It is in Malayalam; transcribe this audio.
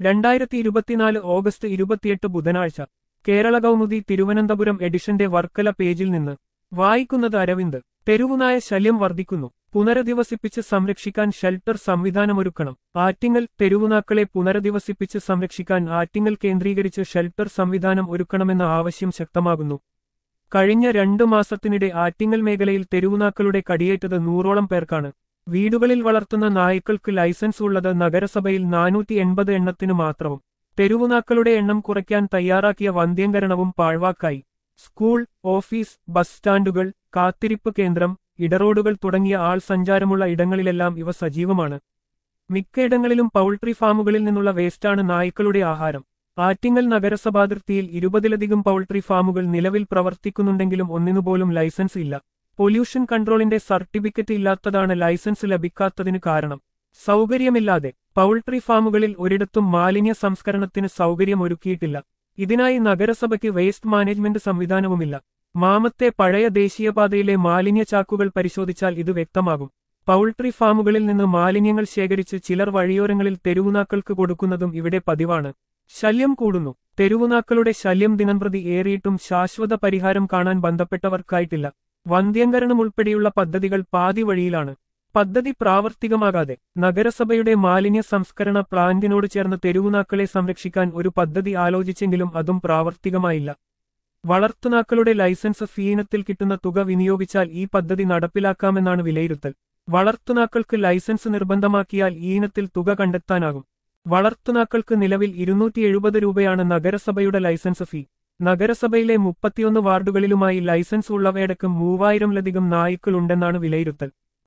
രണ്ടായിരത്തി ഇരുപത്തിനാല് ഓഗസ്റ്റ് ഇരുപത്തിയെട്ട് ബുധനാഴ്ച കേരള കൗമുദി തിരുവനന്തപുരം എഡിഷന്റെ വർക്കല പേജിൽ നിന്ന് വായിക്കുന്നത് അരവിന്ദ് തെരുവുനായ ശല്യം വർദ്ധിക്കുന്നു പുനരധിവസിപ്പിച്ച് സംരക്ഷിക്കാൻ ഷെൽട്ടർ സംവിധാനമൊരുക്കണം ആറ്റിങ്ങൽ തെരുവുനാക്കളെ പുനരധിവസിപ്പിച്ച് സംരക്ഷിക്കാൻ ആറ്റിങ്ങൽ കേന്ദ്രീകരിച്ച് ഷെൽട്ടർ സംവിധാനം ഒരുക്കണമെന്ന ആവശ്യം ശക്തമാകുന്നു കഴിഞ്ഞ രണ്ടു മാസത്തിനിടെ ആറ്റിങ്ങൽ മേഖലയിൽ തെരുവുനാക്കളുടെ കടിയേറ്റത് നൂറോളം പേർക്കാണ് വീടുകളിൽ വളർത്തുന്ന നായ്ക്കൾക്ക് ലൈസൻസ് ഉള്ളത് നഗരസഭയിൽ നാനൂറ്റി എൺപത് എണ്ണത്തിനു മാത്രവും തെരുവുനാക്കളുടെ എണ്ണം കുറയ്ക്കാൻ തയ്യാറാക്കിയ വന്ധ്യംകരണവും പാഴ്വാക്കായി സ്കൂൾ ഓഫീസ് ബസ് സ്റ്റാൻഡുകൾ കാത്തിരിപ്പ് കേന്ദ്രം ഇടറോഡുകൾ തുടങ്ങിയ ആൾ സഞ്ചാരമുള്ള ഇടങ്ങളിലെല്ലാം ഇവ സജീവമാണ് മിക്കയിടങ്ങളിലും പൗൾട്രി ഫാമുകളിൽ നിന്നുള്ള വേസ്റ്റാണ് നായ്ക്കളുടെ ആഹാരം ആറ്റിങ്ങൽ നഗരസഭാതിർത്തിയിൽ ഇരുപതിലധികം പൗൾട്രി ഫാമുകൾ നിലവിൽ പ്രവർത്തിക്കുന്നുണ്ടെങ്കിലും ഒന്നിനുപോലും ലൈസൻസ് ഇല്ല പൊല്യൂഷൻ കൺട്രോളിന്റെ സർട്ടിഫിക്കറ്റ് ഇല്ലാത്തതാണ് ലൈസൻസ് ലഭിക്കാത്തതിന് കാരണം സൗകര്യമില്ലാതെ പൗൾട്രി ഫാമുകളിൽ ഒരിടത്തും മാലിന്യ സംസ്കരണത്തിന് സൗകര്യം ഒരുക്കിയിട്ടില്ല ഇതിനായി നഗരസഭയ്ക്ക് വേസ്റ്റ് മാനേജ്മെന്റ് സംവിധാനവുമില്ല മാമത്തെ പഴയ ദേശീയപാതയിലെ മാലിന്യ ചാക്കുകൾ പരിശോധിച്ചാൽ ഇത് വ്യക്തമാകും പൗൾട്രി ഫാമുകളിൽ നിന്ന് മാലിന്യങ്ങൾ ശേഖരിച്ച് ചിലർ വഴിയോരങ്ങളിൽ തെരുവുനാക്കൾക്ക് കൊടുക്കുന്നതും ഇവിടെ പതിവാണ് ശല്യം കൂടുന്നു തെരുവുനാക്കളുടെ ശല്യം ദിനംപ്രതി ഏറിയിട്ടും ശാശ്വത പരിഹാരം കാണാൻ ബന്ധപ്പെട്ടവർക്കായിട്ടില്ല വന്ധ്യംകരണം ഉൾപ്പെടെയുള്ള പദ്ധതികൾ പാതി വഴിയിലാണ് പദ്ധതി പ്രാവർത്തികമാകാതെ നഗരസഭയുടെ മാലിന്യ സംസ്കരണ പ്ലാന്റിനോട് ചേർന്ന് തെരുവുനാക്കളെ സംരക്ഷിക്കാൻ ഒരു പദ്ധതി ആലോചിച്ചെങ്കിലും അതും പ്രാവർത്തികമായില്ല വളർത്തുനാക്കളുടെ ലൈസൻസ് ഫീനത്തിൽ കിട്ടുന്ന തുക വിനിയോഗിച്ചാൽ ഈ പദ്ധതി നടപ്പിലാക്കാമെന്നാണ് വിലയിരുത്തൽ വളർത്തുനാക്കൾക്ക് ലൈസൻസ് നിർബന്ധമാക്കിയാൽ ഈ ഇനത്തിൽ തുക കണ്ടെത്താനാകും വളർത്തുനാക്കൾക്ക് നിലവിൽ ഇരുന്നൂറ്റി എഴുപത് രൂപയാണ് നഗരസഭയുടെ ലൈസൻസ് ഫീ നഗരസഭയിലെ മുപ്പത്തിയൊന്ന് വാർഡുകളിലുമായി ലൈസൻസ് ഉള്ളവയടക്കം മൂവായിരംലധികം നായ്ക്കളുണ്ടെന്നാണ് വിലയിരുത്തൽ